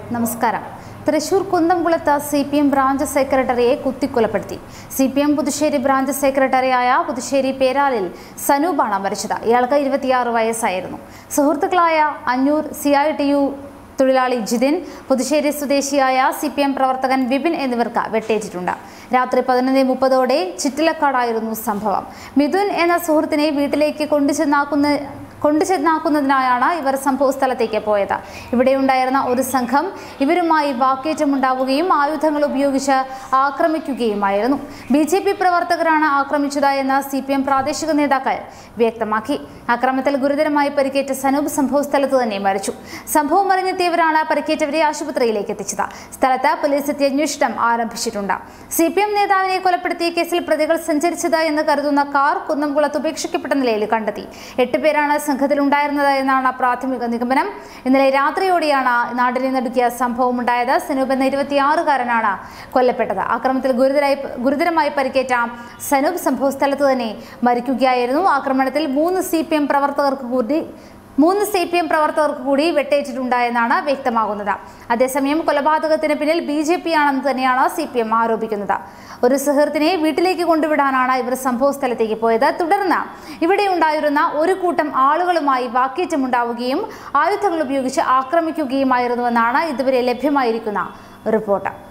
നമസ്കാരം തൃശൂർ കുന്നംകുളത്ത് C P M branch സെക്രട്ടറിയെ കുത്തിക്കൊലപ്പെടുത്തി C P M Puthussery branch സെക്രട്ടറിയായ പുതുശ്ശേരി പേരാലിൽ സനൂപാണ് മരിച്ചത് ഇയാൾക്ക് ഇരുപത്തിയാറ് വയസ്സായിരുന്നു സുഹൃത്തുക്കളായ Anjoor C I T U തൊഴിലാളി ജിതിൻ പുതുശ്ശേരി സ്വദേശിയായ സി പി എം പ്രവർത്തകൻ വിപിൻ എന്നിവർക്ക് വെട്ടേറ്റിട്ടുണ്ട് രാത്രി പതിനൊന്ന് മുപ്പതോടെ ചിറ്റിലക്കാടായിരുന്നു സംഭവം മിഥുൻ എന്ന സുഹൃത്തിനെ വീട്ടിലേക്ക് കൊണ്ടുചെന്നാക്കുന്ന കൊണ്ടുചെന്നാക്കുന്നതിനായാണ് ഇവർ സംഭവ സ്ഥലത്തേക്ക് പോയത് ഇവിടെ ഉണ്ടായിരുന്ന ഒരു സംഘം ഇവരുമായി വാക്കേറ്റമുണ്ടാവുകയും ആയുധങ്ങൾ ഉപയോഗിച്ച് ആക്രമിക്കുകയുമായിരുന്നു ബി ജെ പി പ്രവർത്തകരാണ് ആക്രമിച്ചത് എന്ന് സി പി എം പ്രാദേശിക നേതാക്കൾ വ്യക്തമാക്കി ആക്രമണത്തിൽ ഗുരുതരമായി പരിക്കേറ്റ സനൂപ് സംഭവ സ്ഥലത്ത് തന്നെ മരിച്ചു സംഭവം അറിഞ്ഞെത്തിയവരാണ് പരിക്കേറ്റവരെ ആശുപത്രിയിലേക്ക് എത്തിച്ചത് സ്ഥലത്ത് പോലീസ് എത്തി അന്വേഷണം ആരംഭിച്ചിട്ടുണ്ട് സി പി എം നേതാവിനെ കൊലപ്പെടുത്തിയ കേസിൽ പ്രതികൾ സഞ്ചരിച്ചത് എന്ന് കരുതുന്ന കാർ കുന്നംകുളത്ത് ഉപേക്ഷിക്കപ്പെട്ട നിലയിൽ കണ്ടെത്തി എട്ട് പേരാണ് സംഘത്തിലുണ്ടായിരുന്നത് എന്നാണ് പ്രാഥമിക നിഗമനം ഇന്നലെ രാത്രിയോടെയാണ് നാടിനെ നടുക്കിയ സംഭവം ഉണ്ടായത് സനൂപ് എന്ന ഇരുപത്തിയാറുകാരനാണ് കൊല്ലപ്പെട്ടത് ആക്രമണത്തിൽ ഗുരുതരായി ഗുരുതരമായി പരിക്കേറ്റ സനൂപ് സംഭവ സ്ഥലത്ത് തന്നെ മരിക്കുകയായിരുന്നു ആക്രമണത്തിൽ മൂന്ന് സി പി എം പ്രവർത്തകർക്ക് കൂടി മൂന്ന് സി പി എം പ്രവർത്തകർക്ക് കൂടി വെട്ടേറ്റിട്ടുണ്ട് എന്നാണ് വ്യക്തമാകുന്നത് അതേസമയം കൊലപാതകത്തിന് പിന്നിൽ ബി ജെ പി ആണെന്ന് തന്നെയാണ് സി പി എം ആരോപിക്കുന്നത് ഒരു സുഹൃത്തിനെ വീട്ടിലേക്ക് കൊണ്ടുവിടാനാണ് ഇവർ സംഭവ സ്ഥലത്തേക്ക് പോയത് തുടർന്ന് ഇവിടെ ഉണ്ടായിരുന്ന ഒരു കൂട്ടം ആളുകളുമായി വാക്കേറ്റമുണ്ടാവുകയും ആയുധങ്ങൾ ഉപയോഗിച്ച് ആക്രമിക്കുകയുമായിരുന്നുവെന്നാണ് ഇതുവരെ ലഭ്യമായിരിക്കുന്ന റിപ്പോർട്ട്